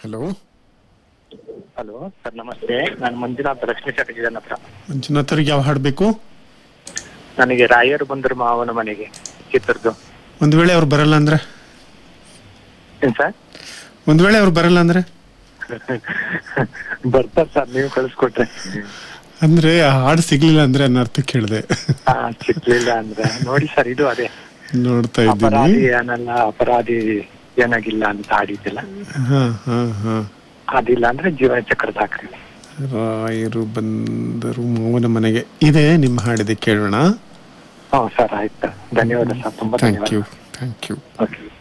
hello hello sir ನಮಸ್ತೆ ನಾನು ಮಂಜುನಾಥ್ ಲಕ್ಷ್ಮೀ ಚಟರ್ಜಿಯನ್ ಹತ್ರ ಮಂಜುನಾಥ್ ಅವ್ರಿಗೆ ಯಾವ ಹಾಡು ಬೇಕು ನನಗೆ ರಾಯರು ಬಂದರು ಮಾವನ ಮನೆಗೆ ಚಿತ್ರದ್ದು ಒಂದು ವೇಳೆ ಅವ್ರು ಬರಲ್ಲ ಅಂದ್ರೆ ಏನ್ ಸರ್ ಒಂದು ವೇಳೆ ಅವ್ರು ಬರಲ್ಲ ಅಂದ್ರೆ ಬರ್ತಾರೆ ಸರ್ ನೀವು ಕಳಿಸ್ಕೊಟ್ರೆ ಅಂದ್ರೆ ಆ ಹಾಡು ಸಿಗ್ಲಿಲ್ಲ ಅಂದ್ರೆ ಅನ್ನೋ ಅರ್ಥ ಕೇಳಿದೆ ಹಾ ಸಿಕ್ಲಿಲ್ಲ ಅಂದ್ರೆ ನೋಡಿ ಸರ್ ಇದು ಅದೇ ನೋಡ್ತಾ ಇದ್ದೀನಿ ಅಪರಾಧಿ ಏನಲ್ಲ ಅಪರಾಧಿ ಏನಾಗಿಲ್ಲ ಅಂತ ಆಡಿದ್ದಿಲ್ಲ ಹಾ ಹಾ ಹಾ ಅದಿಲ್ಲ ಅಂದ್ರೆ ಜೀವನ ಚಕ್ರದ ಹಾಕ್ರಿ ರಾಯರು ಬಂದರು ಮಾವನ ಮನೆಗೆ ಇದೆ ನಿಮ್ಮ ಹಾಡಿದೆ ಕೇಳೋಣ ಹ್ಞೂ ಸರ್ ಆಯ್ತು ಧನ್ಯವಾದ ಸರ್ ತುಂಬಾ ಥ್ಯಾಂಕ್ ಧನ್ಯವಾದ ಯು ಥ್ಯಾಂಕ್ ಯು ಓಕೆ